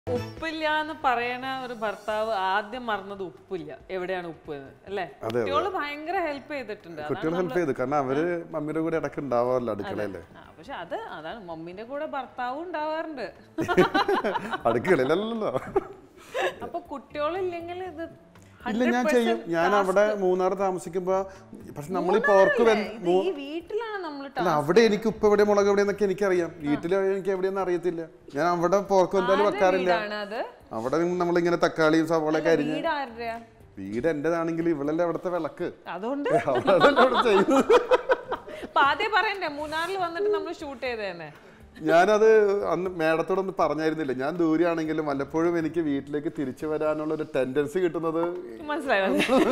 ഉപ്പില്ല എന്ന് പറയണ ഒരു ഭർത്താവ് ആദ്യം മറന്നത് ഉപ്പില്ല എവിടെയാണ് ഉപ്പ് എന്ന് അല്ലേ അതെ. കുട്ടികള് ഭയങ്കര ഹെൽപ്പ് ചെയ്തിട്ടുണ്ട് അതാണ് കുട്ടികൾ ഹെൽപ്പ് ചെയ്തു കാരണം അവര് മമ്മിയുടെ കൂടെ ഇടയ്ക്ക് ഉണ്ടാവാറില്ല അടുക്കളയില് ആ, പക്ഷെ അത് അതാണ് മമ്മീന്റെ കൂടെ ഭർത്താവും ഉണ്ടാവാറുണ്ട് അടുക്കളയിലല്ലല്ലോ അപ്പൊ കുട്ടികളില്ലെങ്കിൽ ഇത് ഇല്ല ഞാൻ ചെയ്യും ഞാൻ അവിടെ മൂന്നാർ താമസിക്കുമ്പോ പക്ഷെ നമ്മൾ ഈ പോർക്ക് വെ- ഇത് ഈ വീട്ടിലാണ് നമ്മൾ അല്ല അവിടെ എനിക്ക് ഉപ്പ് എവിടെ മുളക് എവിടെയെന്നൊക്കെ എനിക്കറിയാം വീട്ടിൽ എനിക്ക് എവിടെയെന്ന് അറിയത്തില്ല ഞാൻ അവിടെ പോർക്ക് എന്തായാലും വെക്കാറില്ല വീടാണ് അത് അവിടെ നമ്മളിങ്ങനെ തക്കാളിയും സവാളയൊക്കെ അരിഞ്ഞ് വീട് ആരുടെയാ വീട് എന്റേതാണെങ്കിൽ ഇവളല്ലേ അവിടുത്തെ വിളക്ക് അതുകൊണ്ട് അവളല്ലേ അവിടെ ചെയ്യുന്നത് അപ്പൊ ആദ്യം പറയണ്ടേ മൂന്നാറിൽ വന്നിട്ട് നമ്മൾ ഷൂട്ട് ചെയ്തേനെ ഞാനത് അന്ന് മേഡത്തോടൊന്നും പറഞ്ഞായിരുന്നില്ല ഞാൻ ദൂരെയാണെങ്കിലും വല്ലപ്പോഴും എനിക്ക് വീട്ടിലേക്ക് തിരിച്ചു വരാനുള്ള ഒരു ടെൻഡൻസി കിട്ടുന്നത് മനസ്സിലായോ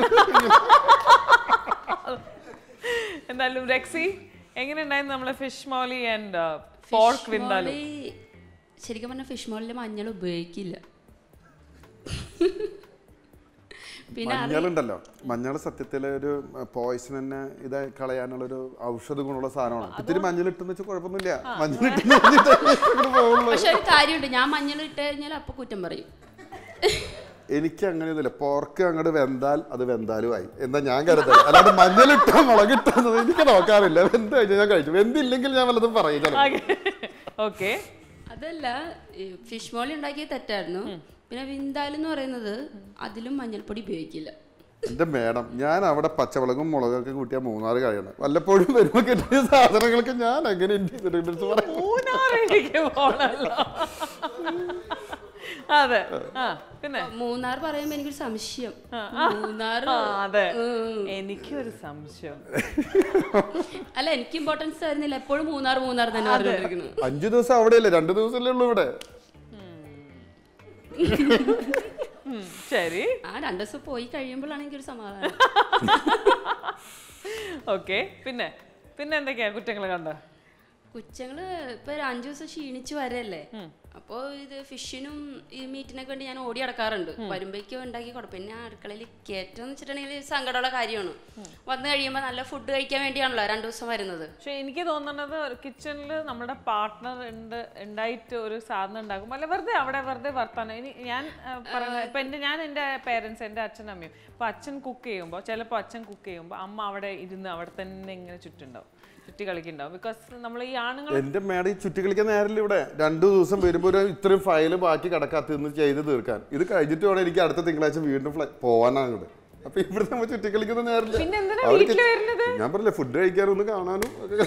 എന്തായാലും റെക്സി എങ്ങനെയുണ്ടായിരുന്നു നമ്മളെ ഫിഷ് മോളി ആൻഡ് പോർക്ക് വിന്താലും മോളി ശരിക്കും പറഞ്ഞാൽ ഫിഷ് മോളിൽ മഞ്ഞൾ ഉപയോഗിക്കില്ല പിന്നെ അറി- മഞ്ഞളുണ്ടല്ലോ മഞ്ഞൾ സത്യത്തില് ഒരു പോയിസൺ തന്നെ ഇത് കളയാനുള്ള ഒരു ഔഷധ ഗുണമുള്ള സാധനമാണ് ഇത്തിരി മഞ്ഞൾ ഇട്ടെന്ന് വെച്ചാൽ കുഴപ്പമൊന്നുമില്ല മഞ്ഞൾ ഇട്ടെന്ന് വെച്ചിട്ട് അങ്ങോട്ട് പോകുള്ളൂ പക്ഷെ ഒരു കാര്യമുണ്ട് ഞാൻ മഞ്ഞൾ ഇട്ട് കഴിഞ്ഞാൽ അപ്പൊ കുറ്റം പറയും എനിക്ക് അങ്ങനെയൊന്നുമില്ല പോർക്ക് അങ്ങോട്ട് വെന്താൽ അത് വെന്താലും ആയി എന്താ ഞാൻ കരുതൽ അല്ലാണ്ട് മഞ്ഞളിട്ടോ മുളകിട്ടോ എനിക്ക് നോക്കാറില്ല വെന്ത് കഴിഞ്ഞാൽ ഞാൻ കഴിച്ചു വെന്തില്ലെങ്കിൽ ഞാൻ വല്ലതും പറയും ചിലപ്പോൾ. ഓക്കെ അതല്ല ഫിഷ് മോളി ഉണ്ടാക്കിയത് തെറ്റായിരുന്നു പിന്നെ വിന്താൽ എന്ന് പറയുന്നത് അതിലും മഞ്ഞൾപ്പൊടി ഉപയോഗിക്കില്ല എന്റെ മേഡം ഞാൻ അവിടെ പച്ചമുളകും മുളകൊക്കെ കൂട്ടിയാൽ മൂന്നാറ് കഴിയണം വല്ലപ്പോഴും വരുമ്പോൾ കിട്ടിയ സാധനങ്ങൾക്ക് ഞാൻ എങ്ങനെ ഇൻഡിപെൻഡൻസ് പറയും മൂന്നാറിലേക്ക് പോണല്ലോ അതെ ആ പിന്നെ മൂന്നാർ പറയുമ്പോ എനിക്കൊരു സംശയം മൂന്നാർ ആ അതെ എനിക്കൊരു സംശയം അല്ല എനിക്ക് ഇമ്പോർട്ടൻസ് തരുന്നില്ല എപ്പോഴും മൂന്നാർ മൂന്നാർ തന്നെ പറഞ്ഞുകൊണ്ടിരിക്കുന്നു അഞ്ചു ദിവസം അവിടെയല്ലേ രണ്ടു ദിവസമല്ലേ ഉള്ളൂ ഇവിടെ ഉം, ശരി ആ രണ്ടു ദിവസം പോയി കഴിയുമ്പോഴാണ് എനിക്കൊരു സമാധാനം ഓക്കെ പിന്നെ പിന്നെ എന്തൊക്കെയാ കുറ്റങ്ങൾ കണ്ട കുച്ചങ്ങള് ഇപ്പൊ ഒരു അഞ്ചു ദിവസം ക്ഷീണിച്ച് വരല്ലേ അപ്പോ ഇത് ഫിഷിനും ഈ മീറ്റിനൊക്കെ വേണ്ടി ഞാൻ ഓടി നടക്കാറുണ്ട് വരുമ്പോഴേക്കും ഉണ്ടാക്കി കൊടുക്കും പിന്നെ ആ അടുക്കളയിൽ കയറ്റം വെച്ചിട്ടുണ്ടെങ്കിൽ സങ്കടമുള്ള കാര്യമാണ് വന്നു കഴിയുമ്പോൾ നല്ല ഫുഡ് കഴിക്കാൻ വേണ്ടിയാണല്ലോ രണ്ടു ദിവസം വരുന്നത് പക്ഷെ എനിക്ക് തോന്നുന്നത് കിച്ചണിൽ നമ്മുടെ പാർട്ട്ണർ ഉണ്ട് ഉണ്ടായിട്ട് ഒരു സാധനം ഉണ്ടാക്കും അല്ല വെറുതെ അവിടെ വെറുതെ വർത്താനം ഇനി ഞാൻ ആ, പറഞ്ഞ ഇപ്പൊ എന്റെ ഞാൻ എൻ്റെ പേരൻസ് എൻ്റെ അച്ഛനും അമ്മയും ഇപ്പൊ അച്ഛൻ കുക്ക് ചെയ്യുമ്പോൾ ചിലപ്പോൾ അച്ഛൻ കുക്ക് ചെയ്യുമ്പോൾ അമ്മ അവിടെ ഇരുന്ന് അവിടെ തന്നെ ഇങ്ങനെ ചുറ്റുണ്ടാവും ചുറ്റി കളിക്കുന്നുണ്ടാവും ബിക്കോസ് നമ്മൾ ഈ ആണുങ്ങൾ എന്റെ മേഡം ഈ ചുറ്റി കളിക്കാൻ നേരമില്ല ഇവിടെ രണ്ടു ദിവസം വരുമ്പോൾ ഒരു ഇത്രയും ഫയല് ബാക്കി കിടക്കാത്തിന്ന് ചെയ്ത് തീർക്കാൻ ഇത് കഴിഞ്ഞിട്ട് വേണം എനിക്ക് അടുത്ത തിങ്കളാഴ്ച വീണ്ടും ഫ്ലൈ പോവാനാണ് അങ്ങോട്ട് അപ്പൊ ഇവിടെ നമ്മൾ ചുറ്റി കളിക്കുന്ന നേരമില്ല പിന്നെ എന്തിനാ അവർക്ക് വീട്ടില് വരുന്നത്? ഞാൻ പറഞ്ഞില്ലേ ഫുഡ് കഴിക്കാനും ഒന്ന് കാണാനും ഒക്കെ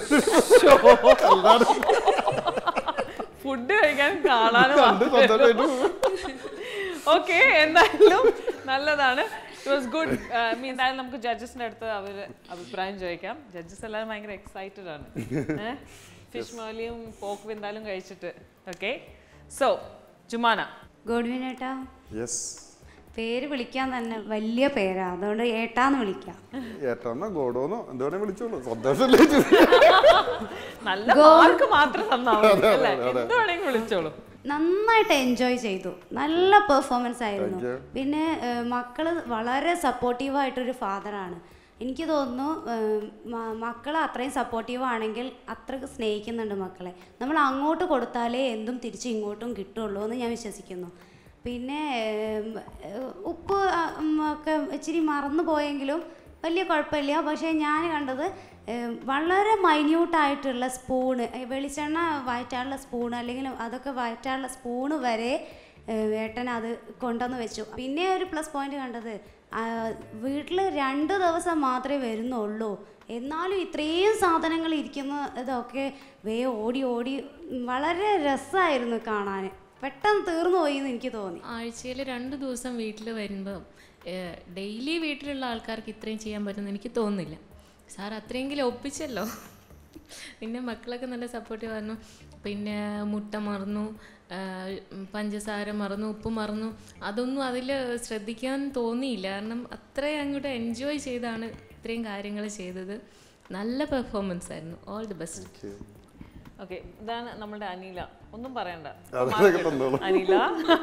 ഫുഡ് കഴിക്കാൻ കാണാനും കണ്ട് സന്തോഷമായിട്ട് ഓക്കെ എന്തായാലും നല്ലതാണ് ഇറ്റ് വാസ് ഗുഡ് എന്തായാലും നമുക്ക് ജഡ്ജസിന്റെ അടുത്ത് അവർ അഭിപ്രായം ചോദിക്കാം ജഡ്ജസ് എല്ലാവരും ഭയങ്കര എക്സൈറ്റഡ് ആണ് ഫിഷ് മോലിയും പോക്ക് വിന്താലും കഴിച്ചിട്ട് ഓക്കെ സോ ജുമാന ഗോഡ്വിൻ ഏട്ടാ യെസ് പേര് വിളിക്കാൻ തന്നെ വലിയ പേരാ അതുകൊണ്ട് ഏട്ടാന്ന് വിളിക്കാം ഏട്ടാന്നോ ഗോഡോന്നോ എന്തുവേണേ വിളിച്ചോളൂ സന്തോഷമല്ലേ നല്ല നല്ല മാർക്ക് മാത്രം തന്നാ മതി അല്ലേ എന്ത് വേണമെങ്കിൽ വിളിച്ചോളൂ നന്നായിട്ട് എൻജോയ് ചെയ്തു നല്ല പെർഫോമൻസ് ആയിരുന്നു Thank you. പിന്നെ ഏഹ്, മക്കള് വളരെ സപ്പോർട്ടീവായിട്ടൊരു ഫാദറാണ് എനിക്ക് തോന്നുന്നു ഏഹ്, മ- മക്കൾ അത്രയും സപ്പോർട്ടീവ് ആണെങ്കിൽ അത്രയ്ക്ക് സ്നേഹിക്കുന്നുണ്ട് മക്കളെ നമ്മൾ അങ്ങോട്ട് കൊടുത്താലേ എന്തും തിരിച്ച് ഇങ്ങോട്ടും കിട്ടുള്ളൂ എന്ന് ഞാൻ വിശ്വസിക്കുന്നു പിന്നെ ഏഹ്, ഏഹ്, ഉപ്പ് ആ, ഉം, ഒക്കെ ഇച്ചിരി മറന്നു പോയെങ്കിലും വലിയ കുഴപ്പമില്ല പക്ഷേ ഞാൻ കണ്ടത് ഏഹ്, വളരെ മൈന്യൂട്ടായിട്ടുള്ള സ്പൂണ് വെളിച്ചെണ്ണ വയറ്റാനുള്ള സ്പൂണ് അല്ലെങ്കിൽ അതൊക്കെ വയറ്റാനുള്ള സ്പൂണ് വരെ ഏഹ്, ഏട്ടൻ അത് കൊണ്ടുവന്ന് വെച്ചു പിന്നെ ഒരു പ്ലസ് പോയിന്റ് കണ്ടത് വീട്ടിൽ രണ്ട് ദിവസം മാത്രമേ വരുന്നുള്ളൂ എന്നാലും ഇത്രയും സാധനങ്ങൾ ഇരിക്കുന്ന ഇതൊക്കെ വേ ഓടി ഓടി ഉം, വളരെ രസമായിരുന്നു കാണാൻ പെട്ടെന്ന് തീർന്നു പോയി എന്ന് എനിക്ക് തോന്നി ആഴ്ചയിൽ രണ്ട് ദിവസം വീട്ടിൽ വരുമ്പോൾ ഡെയിലി വീട്ടിലുള്ള ആൾക്കാർക്ക് ഇത്രയും ചെയ്യാൻ പറ്റുമെന്ന് എനിക്ക് തോന്നുന്നില്ല സാർ അത്രയെങ്കിലും ഒപ്പിച്ചല്ലോ പിന്നെ മക്കളൊക്കെ നല്ല സപ്പോർട്ടീവ് ആയിരുന്നു പിന്നെ മുട്ട മറന്നു ആ, ഉം, പഞ്ചസാര മറന്നു ഉപ്പ് മറന്നു അതൊന്നും അതിൽ ശ്രദ്ധിക്കാൻ തോന്നിയില്ല കാരണം അത്രയും അങ്ങോട്ട് എൻജോയ് ചെയ്താണ് ഇത്രയും കാര്യങ്ങൾ ചെയ്തത് നല്ല പെർഫോമൻസ് ആയിരുന്നു ഓൾ ദി ബെസ്റ്റ് ഓക്കെ ഇതാണ് നമ്മുടെ അനില ഒന്നും പറയണ്ട അതൊക്കെ തന്നോളൂ Anila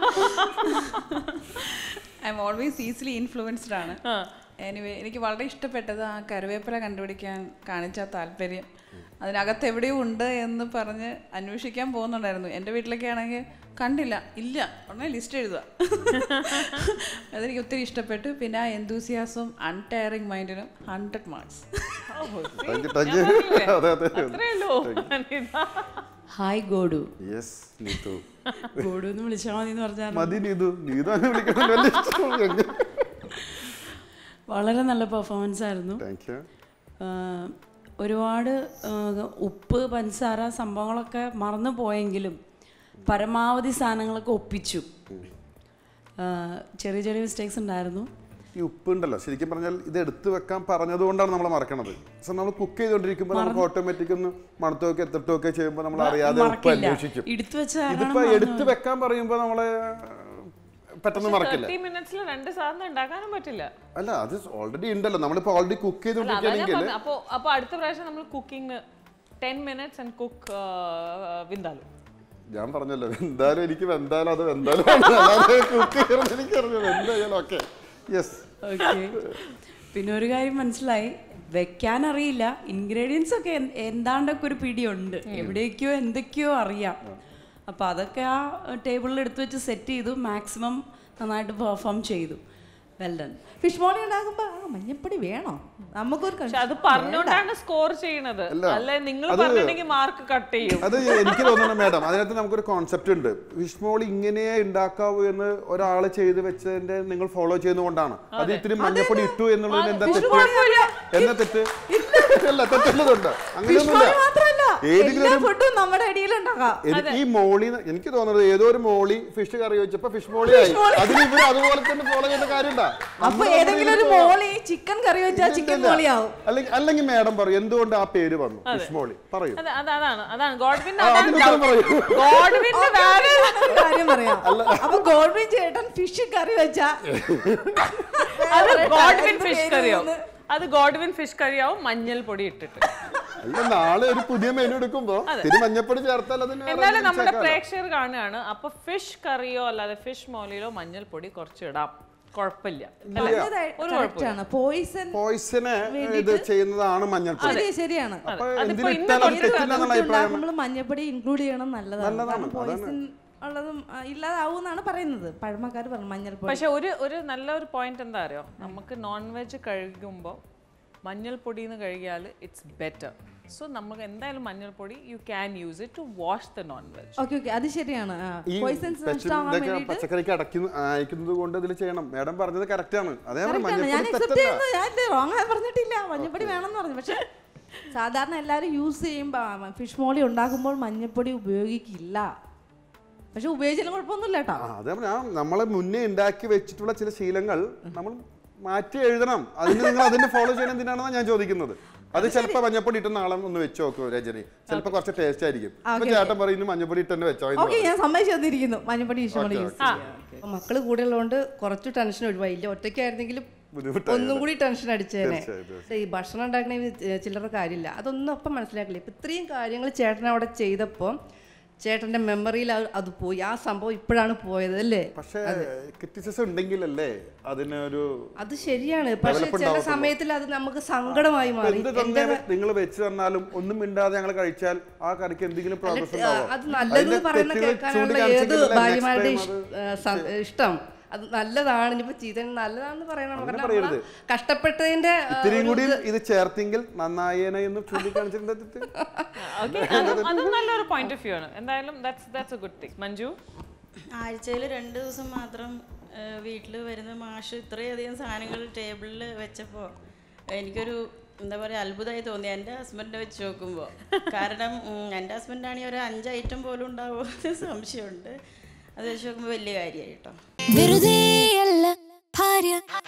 I am always easily influenced ആണ് ആ. എനിവേ എനിക്ക് വളരെ ഇഷ്ടപ്പെട്ടത് ആ കറിവേപ്പില കണ്ടുപിടിക്കാൻ കാണിച്ച താല്പര്യം അതിനകത്ത് എവിടെയോ ഉണ്ട് എന്ന് പറഞ്ഞ് അന്വേഷിക്കാൻ പോകുന്നുണ്ടായിരുന്നു എൻ്റെ വീട്ടിലൊക്കെ ആണെങ്കിൽ കണ്ടില്ല ഇല്ല ഉടനെ ലിസ്റ്റ് എഴുതുക അതെനിക്ക് ഒത്തിരി ഇഷ്ടപ്പെട്ടു പിന്നെ ആ എന്തൂസിയാസും അൺടയറിങ് മൈൻഡിനും hundred marks thank you thank you അതെ അതെ അത്രയല്ലോ അനിത. ഹായ് ഗോഡു യെസ് നീതു ഗോഡു എന്ന് വിളിച്ചാൽ മതി എന്ന് പറഞ്ഞാൽ മതി നീതു നീതു അങ്ങനെ വിളിക്കണം വലിയ ഇഷ്ടമാണ് വളരെ നല്ല പെർഫോമൻസ് ആയിരുന്നു താങ്ക് യു ആഹ് ഒരുപാട് ആഹ് ഉപ്പ് പഞ്ചസാര സംഭവങ്ങളൊക്കെ മറന്നു പോയെങ്കിലും പരമാവധി സാധനങ്ങളൊക്കെ ഒപ്പിച്ചു ആഹ് ചെറിയ ചെറിയ മിസ്റ്റേക്സ് ഉണ്ടായിരുന്നു ഈ ഉപ്പുണ്ടല്ലോ ശരിക്കും പറഞ്ഞാൽ ഇത് എടുത്തു വെക്കാൻ പറഞ്ഞതുകൊണ്ടാണ് നമ്മൾ മറക്കണത് സോ നമ്മൾ കുക്ക് ചെയ്തുകൊണ്ടിരിക്കുമ്പോൾ നമുക്ക് ഓട്ടോമാറ്റിക് ഒന്ന് മണത്തൊക്കെ എത്തിട്ടൊക്കെ ചെയ്യുമ്പോൾ നമ്മൾ അറിയാതെ ഉപ്പ് മറക്കില്ല അന്വേഷിക്കും എടുത്തു വെച്ച കാരണം ഇതിപ്പോ എടുത്തു വെക്കാൻ പറയുമ്പോൾ നമ്മള് പെട്ടെന്ന് മറക്കില്ല തേർട്ടി മിനിറ്റ്സിൽ രണ്ട് സാധനം ഉണ്ടാക്കാനും പറ്റില്ല അല്ല അത് ഓൾറെഡി ഉണ്ടല്ലോ നമ്മളിപ്പോ ഓൾറെഡി കുക്ക് അതാ ഞാൻ ചെയ്തുകൊണ്ടിരിക്കുകയാണെങ്കിൽ പറഞ്ഞത്. അപ്പൊ അപ്പൊ അടുത്ത പ്രാവശ്യം നമ്മൾ cooking ten minutes and cook vindaloo ഞാൻ പറഞ്ഞല്ലോ എന്തായാലും എനിക്ക് വെന്താലും അത് വെന്താലും കുക്ക് ചെയ്യണം എനിക്കറിയാം എന്തായാലും ഓക്കെ യെസ് ഓക്കെ പിന്നെ ഒരു കാര്യം മനസ്സിലായി വെക്കാൻ അറിയില്ല ഇൻഗ്രീഡിയൻസ് ഒക്കെ എന്ത്- എന്താണ്ടൊക്കെ ഒരു പിടിയുണ്ട് എവിടേക്കോ എന്തൊക്കെയോ അറിയാം അപ്പോൾ അതൊക്കെ ആ ടേബിളിൽ എടുത്തു വെച്ച് സെറ്റ് ചെയ്തു മാക്സിമം നന്നായിട്ട് പെർഫോം ചെയ്തു വെൽ ഡൺ ഫിഷ് മോളി ഉണ്ടാക്കുമ്പോ ആ മഞ്ഞപ്പൊടി വേണോ നമുക്കൊരു പക്ഷെ അത് പറഞ്ഞോണ്ടാണ് സ്കോർ ചെയ്യണത് അല്ല, അല്ലെ നിങ്ങൾ അത് പറഞ്ഞിട്ടുണ്ടെങ്കിൽ മാർക്ക് കട്ട് ചെയ്യും അത് എനിക്ക് തോന്നുന്നു മാഡം അതിനകത്ത് നമുക്കൊരു കോൺസെപ്റ്റ് ഉണ്ട് ഫിഷ്മോൾ ഇങ്ങനെയേ ഉണ്ടാക്കാവൂ എന്ന് ഒരാൾ ചെയ്ത് വെച്ചതിന്റെ നിങ്ങൾ ഫോളോ ചെയ്യുന്നതുകൊണ്ടാണ് അത് ഇത്തിരി മഞ്ഞപ്പൊടി ഇട്ടു എന്നുള്ളതിന് എന്താ തെറ്റ് എന്നാ തെറ്റ് അല്ല തെറ്റുള്ളതുണ്ട് അങ്ങനെയൊന്നുമില്ല മാത്രമല്ല ഏതെങ്കിലും എല്ലാ ഒരു ഫുഡും നമ്മുടെ അടിയിൽ ഉണ്ടാക്കാം എനിക്ക് ഈ മോളി എനിക്ക് തോന്നുന്നത് ഏതോ ഒരു മോളി ഫിഷ് കറി വെച്ചപ്പോ ഫിഷ് മോളി ആയി അതിന് ഇവര് അതുപോലെ തന്നെ ഫോളോ ചെയ്യുന്ന കാര്യമുണ്ടാ അപ്പൊ ഏതെങ്കിലും ഒരു മോളി ചിക്കൻ കറി വെച്ചാൽ ചിക്കൻ മോളിയാവും അല്ലെങ്കിൽ അല്ലെങ്കിൽ മാഡം പറയും എന്തുകൊണ്ട് ആ പേര് വന്നു ഫിഷ് മോളി പറയൂ അത് അത് അതാണ് അതാണ് ഗോഡ്വിന്റെ ആ, അതാണ് അതിന് ഉത്തരം പറയൂ ഗോഡ്വിന്റെ വേറെ ഒരു കാര്യം പറയാം അപ്പൊ ഗോൾബിൻ ചേട്ടൻ ഫിഷ് കറി വെച്ചാ അത് ഗോഡ്വിൻ എന്ത് ഫിഷ് പേര് കറിയാവും വന്ന്? അത് ഗോഡ്വിൻ ഫിഷ് കറിയാവും മഞ്ഞൾപ്പൊടി ഇട്ടിട്ട് അല്ല നാളെ ഒരു പുതിയ മെനു എടുക്കുമ്പോ തിരി മഞ്ഞപ്പൊടി ചേർത്താൽ അതിന് വേറെ എന്നാലും നമ്മുടെ ചേർക്കാലോ. പ്രേക്ഷകർ കാണുകയാണ് അപ്പൊ ഫിഷ് കറിയോ അല്ലാതെ ഫിഷ് മോലിയിലോ മഞ്ഞൾപ്പൊടി കുറച്ച് ഇടാം കുഴപ്പമില്ല അല്ലേ? ഒരു കുഴപ്പമില്ല ആണ് പോയിസൺ പോയിസനെ ഇത് ചെയ്യുന്നതാണ് മഞ്ഞൾപ്പൊടി ശരി ശരിയാണ് അപ്പൊ അതിപ്പോ എന്തിന് ഇന്ന് ഇട്ടാലും തൊട്ട് തെറ്റില്ല എന്നുള്ള അഭിപ്രായം ഉണ്ടാക്കുമ്പോൾ മഞ്ഞപ്പൊടി ഇൻക്ലൂഡ് ചെയ്യണം നല്ലതാണ് നല്ലതാണ്, കാരണം പോയിസൺ ഉള്ളതും ആ, ഇല്ലാതാവും എന്നാണ് പറയുന്നത് പഴമക്കാർ പറഞ്ഞു മഞ്ഞൾപ്പൊടി പക്ഷെ ഒരു ഒരു നല്ല ഒരു പോയിന്റ് എന്താ അറിയോ നമുക്ക് നോൺ വെജ് കഴിക്കുമ്പോൾ മഞ്ഞൾപ്പൊടി എന്ന് കഴുകിയാൽ ഇറ്റ്സ് ബെറ്റർ സോ നമുക്ക് എന്തായാലും മഞ്ഞൾപ്പൊടി you can use it to wash the non veg okay okay അത് ശരിയാണ് ഈ പോയിസൺസ് പച്ച- നഷ്ടമാകാൻ ഇതൊക്കെ വേണ്ടിയിട്ട് പച്ചക്കറിക്ക് അടയ്ക്കുന്ന അയക്കുന്നത് കൊണ്ട് ഇതിൽ ചെയ്യണം മാഡം പറഞ്ഞത് കറക്റ്റ് ആണ് അതേ Correct ആണ്. ഞാൻ മഞ്ഞൾപ്പൊടി അക്സെപ്റ്റ് തെറ്റല്ല ചെയ്യുന്നു ഞാൻ റോങ് ആയി പറഞ്ഞിട്ടില്ല മഞ്ഞപ്പൊടി വേണമെന്ന് പറഞ്ഞു പക്ഷെ സാധാരണ എല്ലാവരും യൂസ് ചെയ്യുമ്പോൾ ഫിഷ് മോളി ഉണ്ടാക്കുമ്പോൾ മഞ്ഞപ്പൊടി ഉപയോഗിക്കില്ല പക്ഷെ ഉപയോഗിച്ചാലും കുഴപ്പമൊന്നുമില്ല കേട്ടോ ആ, അതേ ഞാൻ നമ്മളെ മുന്നേ ഉണ്ടാക്കി വെച്ചിട്ടുള്ള ചില ശീലങ്ങൾ നമ്മൾ മാറ്റി എഴുതണം അതിന് നിങ്ങൾ അതിന്റെ ഫോളോ ചെയ്യണം എന്തിനാണെന്നാണ് ഞാൻ ചോദിക്കുന്നത് അത് ചിലപ്പോൾ മഞ്ഞപ്പൊടി ഇട്ട് നാളെ ഒന്ന് വെച്ച് നോക്കൂ രജനി ചിലപ്പോൾ കുറച്ച് ടേസ്റ്റ് ആയിരിക്കും ഇപ്പൊ ചേട്ടൻ പറയുന്നു മഞ്ഞപ്പൊടി ഇട്ട് തന്നെ വെച്ചോ എന്ന് ഓക്കെ ഞാൻ സമ്മതിച്ചു തന്നിരിക്കുന്നു മഞ്ഞപ്പൊടി ഫിഷ് മോളി യൂസ് അപ്പൊ മക്കള് കൂടെ ഉള്ളതുകൊണ്ട് കുറച്ച് ടെൻഷൻ ഒഴിവായില്ല ഒറ്റയ്ക്കായിരുന്നെങ്കിലും ബുദ്ധിമുട്ടായി ഒന്നും കൂടി ടെൻഷൻ അടിച്ചേനെ തീർച്ചയായും, ഈ ഭക്ഷണം ഉണ്ടാക്കണ ചില്ലറ കാര്യമില്ല അതൊന്നും അപ്പം മനസ്സിലാക്കില്ല ഇപ്പം ഇത്രയും കാര്യങ്ങൾ ചേട്ടൻ അവിടെ ചെയ്തപ്പോൾ ചേട്ടൻ്റെ മെമ്മറിയിൽ അത് പോയി ആ സംഭവം ഇപ്പോഴാണ് പോയത് അല്ലേ പക്ഷേ ക്രിറ്റിസിസം ഉണ്ടെങ്കിലല്ലേ അതിനൊരു അത് ശരിയാണ് പക്ഷെ Develop ചില ഉണ്ടാവത്തുള്ളൂ. സമയത്തിൽ അത് നമുക്ക് സങ്കടമായി മാറി എന്ത് തന്നെ നിങ്ങൾ വെച്ച് തന്നാലും ഒന്നും മിണ്ടാതെ ഞങ്ങൾ കഴിച്ചാൽ ആ കറിക്ക് എന്തെങ്കിലും പ്രോഗ്രസ് ആ, അത് നല്ലത് പറയുന്ന കേൾക്കാനുള്ള ഏത് ഭാര്യമാരുടെ ഇഷ്- ആ, സ- ഇഷ്ടം അത് നല്ലതാണ് ഇനിയിപ്പോ ചീത്ത നല്ലതാണെന്ന് പറയണം അങ്ങനെ കാരണം പറയരുത്. നമ്മള് കഷ്ടപ്പെട്ടതിന്റെ ആ, ഇത്തിരിയും ഒരു കൂടി ഇത് ഇത് ചേർത്തെങ്കിൽ നന്നായേനെ എന്ന് ചൂണ്ടിക്കാണിച്ചിട്ടുണ്ട് ഓക്കെ അത് നല്ലൊരു പോയിന്റ് ഓഫ് വ്യൂ ആണ് എന്തായാലും that's that's a good thing Manju ആഴ്ചയിൽ രണ്ട് ദിവസം മാത്രം വീട്ടിൽ വരുന്ന മാഷ് ഇത്രയധികം സാധനങ്ങൾ ടേബിളിൽ വെച്ചപ്പോൾ എനിക്കൊരു എന്താ പറയുക അത്ഭുതമായി തോന്നി എൻ്റെ ഹസ്ബൻഡിനെ വെച്ച് നോക്കുമ്പോൾ കാരണം ഉം, എൻ്റെ ഹസ്ബൻഡാണെങ്കിൽ ഒരു അഞ്ച് ഐറ്റം പോലും ഉണ്ടാവുമോ എന്ന് സംശയമുണ്ട് അത് വെച്ച് നോക്കുമ്പോൾ വലിയ കാര്യമായി കേട്ടോ വെറുതെ അല്ല ഭാര്യ